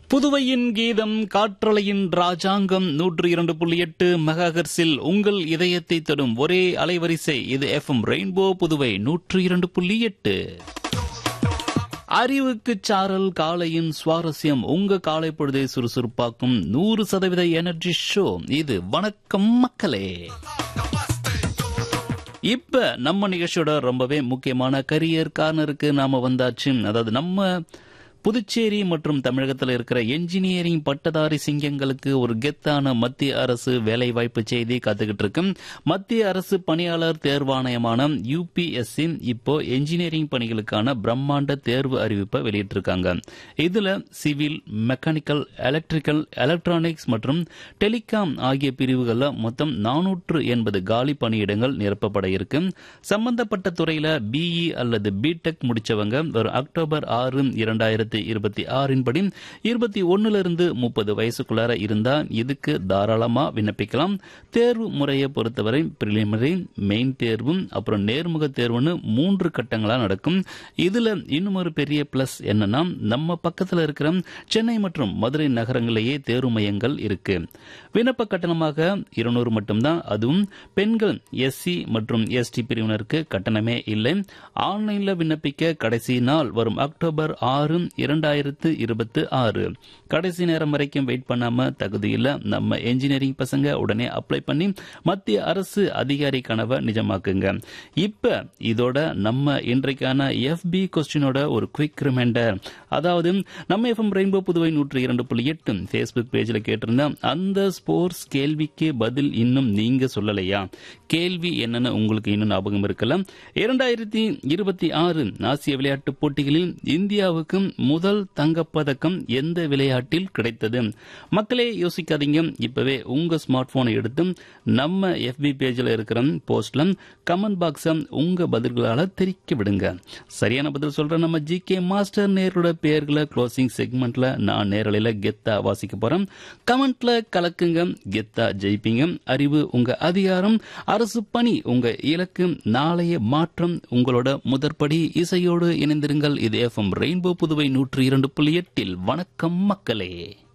புதுவையின் கீதம் காற்றலையின் ராஜாங்கம் நூற்று இரண்டு புள்ளி எட்டு மெகாஹெர்ஸில் உங்கள் இதயத்தை தொடும் ஒரே அலைவரிசை இது எஃப்எம் ரெயின்போ புதுவை நூற்று இரண்டு புள்ளி எட்டு அறிவுக்கு சாரல் காலையின் சுவாரஸ்யம் உங்க காலை பொழுதை சுறுசுறுப்பாக்கும் நூறு சதவீத எனர்ஜி ஷோ இது வணக்கம் மக்களே இப்ப நம்ம நிகழ்ச்சியோட ரொம்பவே முக்கியமான கரியர் கார்னருக்கு நாம வந்தாச்சு அதாவது நம்ம புதுச்சேரி மற்றும் தமிழகத்தில் இருக்கிற என்ஜினியரிங் பட்டதாரி சிங்கங்களுக்கு ஒரு கெத்தான மத்திய அரசு வேலைவாய்ப்பு செய்தி காத்துக்கிட்டு இருக்கு மத்திய அரசு பணியாளர் தேர்வாணையமான யூபிஎஸ்சி இப்போ என்ஜினியரிங் பணிகளுக்கான பிரம்மாண்ட தேர்வு அறிவிப்பை வெளியிட்டிருக்காங்க இதுல சிவில் மெக்கானிக்கல் எலக்ட்ரிக்கல் எலக்ட்ரானிக்ஸ் மற்றும் டெலிகாம் ஆகிய பிரிவுகளில் மொத்தம் நானூற்று எண்பது காலி பணியிடங்கள் நிரப்பப்பட இருக்கு சம்பந்தப்பட்ட துறையில பிஇ அல்லது பிடெக் முடிச்சவங்க வரும் அக்டோபர் ஆறு இரண்டாயிரத்தி இருபத்தி ஆறின் படி இருபத்தி ஒன்னுல இருந்து முப்பது வயசுக்குள்ளார இருந்தா இதுக்கு தாராளமா விண்ணப்பிக்கலாம் தேர்வு முறையை பொறுத்தவரை பிரிலிமினரி மெயின் தேர்வும் அப்புறம் நேர்முக தேர்வுன்னு மூன்று கட்டங்களா நடக்கும் இதுல இன்னும் ஒரு பெரிய பிளஸ் என்னன்னா நம்ம பக்கத்துல இருக்கிற சென்னை மற்றும் மதுரை நகரங்களிலேயே தேர்வு மையங்கள் இருக்கு விண்ணப்ப கட்டணமாக இருநூறு மட்டும்தான் அதுவும் பெண்கள் எஸ்சி மற்றும் எஸ்டி பிரிவினருக்கு கட்டணமே இல்லை ஆன்லைன்ல விண்ணப்பிக்க கடைசி நாள் வரும் அக்டோபர் ஆறு இரண்டாயிரத்து இருபத்தி ஆறு கடைசி நேரம் வரைக்கும் வெயிட் பண்ணாம தகுதியில் நம்ம என்ஜினியரிங் பசங்க உடனே அப்ளை பண்ணி மத்திய அரசு அதிகாரி கனவை நிஜமாக்குங்க இப்ப இதோட நம்ம இன்றைக்கான எஃபி கொஸ்டினோட ஒரு குவிக் ரிமைண்டர் அதாவது நம்ம எஃப்எம் ரெயின்போ புதுவை நூற்றி இரண்டு புள்ளி எட்டு ஃபேஸ்புக் பேஜில் கேட்டிருந்தா அந்த ஸ்போர்ட்ஸ் கேள்விக்கு பதில் இன்னும் நீங்க சொல்லலையா கேள்வி என்னன்னு உங்களுக்கு இன்னும் ஞாபகம் இருக்கலாம் இரண்டாயிரத்தி இருபத்தி ஆறு ஆசிய விளையாட்டுப் போட்டிகளில் இந்தியாவுக்கு முதல் தங்கப்பதக்கம் எந்த விளையாட்டில் கிடைத்தது மக்களே யோசிக்காதீங்க இப்பவே உங்க ஸ்மார்ட் போனை எடுத்து நம்ம எஃபி பேஜில் இருக்கிற போஸ்ட்ல கமெண்ட் பாக்ஸ உங்க பதில்களால தெரிக்க விடுங்க சரியான பதில் சொல்ற நம்ம ஜி கே மாஸ்டர் நேரோட பெயர்களை க்ளோசிங் செக்மெண்ட்ல நான் நேரலையில கெத்தா வாசிக்க போறேன் கமெண்ட்ல கலக்குங்க கெத்தா ஜெயிப்பீங்க அறிவு உங்க அதிகாரம் அரசு பணி உங்க இலக்கு நாளைய மாற்றம் உங்களோட முதற்படி இசையோடு இணைந்திருங்கள் இது எஃப்எம் ரெயின்போ புதுவை நூற்றி இரண்டு புள்ளி எட்டில் வணக்கம் மக்களே